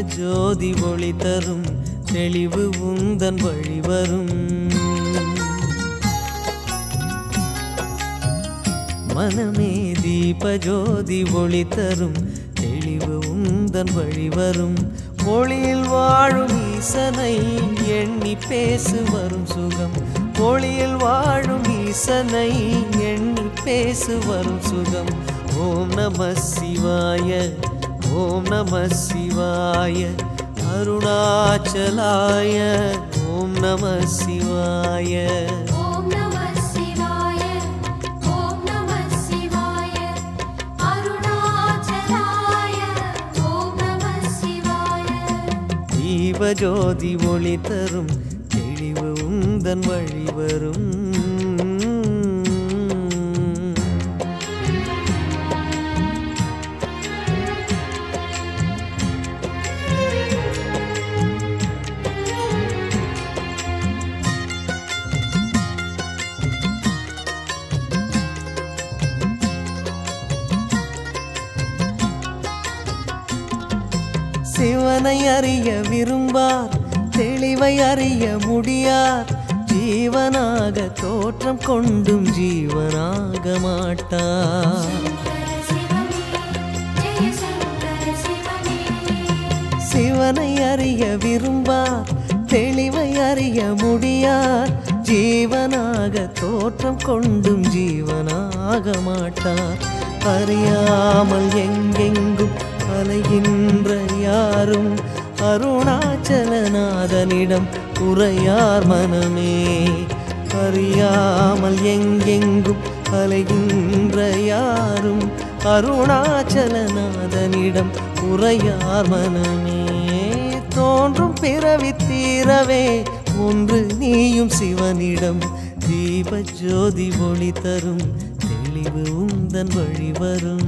ஜோதி ஒளி தரும் தெளிவு உந்தன் வழி வரும் மனமே தீப ஜோதி ஒளி தரும் தெளிவு உந்தன் வழி வரும் ஒளியில் வாழும் ஈசனை எண்ணி பேசு வரும் சுகம் ஒளியில் வாழும் ஈசனை எண்ணி பேசு வரும் சுகம் ஓம் நம சிவாய ஓம் நம சிவாய அருணாச்சலாய ஓம் நம சிவாய ஓம் நம சிவாய ஓம் நம சிவாய அருணாச்சலாய ஓம் நம சிவாய தீபஜோதி ஒளி தரும் தெளிவு உந்தன் வழி வரும் சிவனை அறிய விரும்பார் தெளிவை அறிய முடியார் ஜீவனாக தோற்றம் கொண்டும் ஜீவனாக மாட்டார் சங்கர சிவமே ஜெய சங்கர சிவமே சிவனை அறிய விரும்பார் தெளிவை அறிய முடியார் ஜீவனாக தோற்றம் கொண்டும் ஜீவனாக மாட்டார் அறியாமல் எங்கெங்கும் அலைகின்ற யாரும் அருணாச்சலநாதனிடம் உரையார் மனமே அறியாமல் எங்கெங்கும் அலைகின்ற யாரும் அருணாச்சலநாதனிடம் உரையார் மனமே தோன்றும் பிறவி தீரவே ஒன்று நீயும் சிவனிடம் தீப ஜோதி ஒளி தரும் தெளிவு உந்தன் வழி வரும்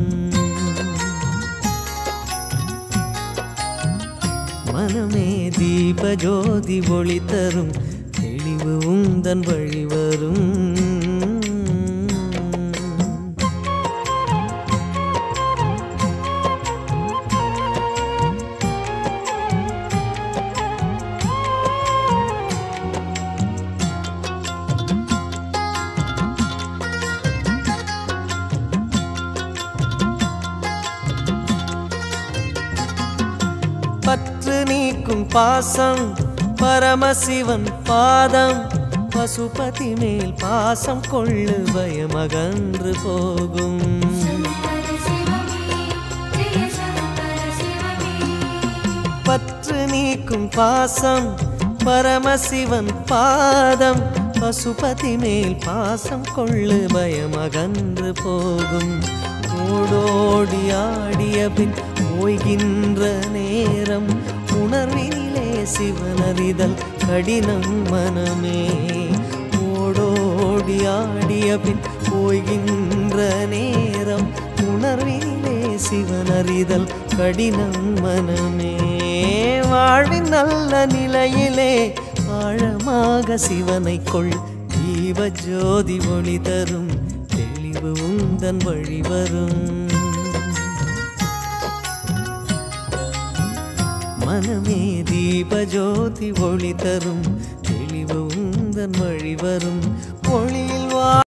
மனமே தீப ஜோதி ஒளி தரும் தெளிவு உந்தன் வழி வரும் பற்று நீக்கும் பாசம் பரமசிவன் பாதம் பசுபதி மேல் பாசம் கொள்ளு பயமகன்று போகும் சங்கர சிவமே ஜெய சங்கர சிவமே பற்று நீக்கும் பாசம் பரமசிவன் பாதம் பசுபதி மேல் பாசம் கொள்ளு பயமகன்று போகும் ஓடோடி ஆடிய பின் ஓய்கின்ற நேரம் உணர்வினிலே சிவனறிதல் கடினம் மனமே ஓடோடி ஆடிய பின் ஓய்கின்ற நேரம் உணர்வினிலே சிவனறிதல் கடினம் மனமே வாழ்வின் நல்ல நிலையிலே ஆழமாக சிவனை கொள் தீப ஜோதி ஒளி தரும் தெளிவு உந்தன் வழி வரும் மனமே தீப ஜோதி ஒளி தரும் தெளிவு உந்தன் வழி வரும் ஒளியில் வா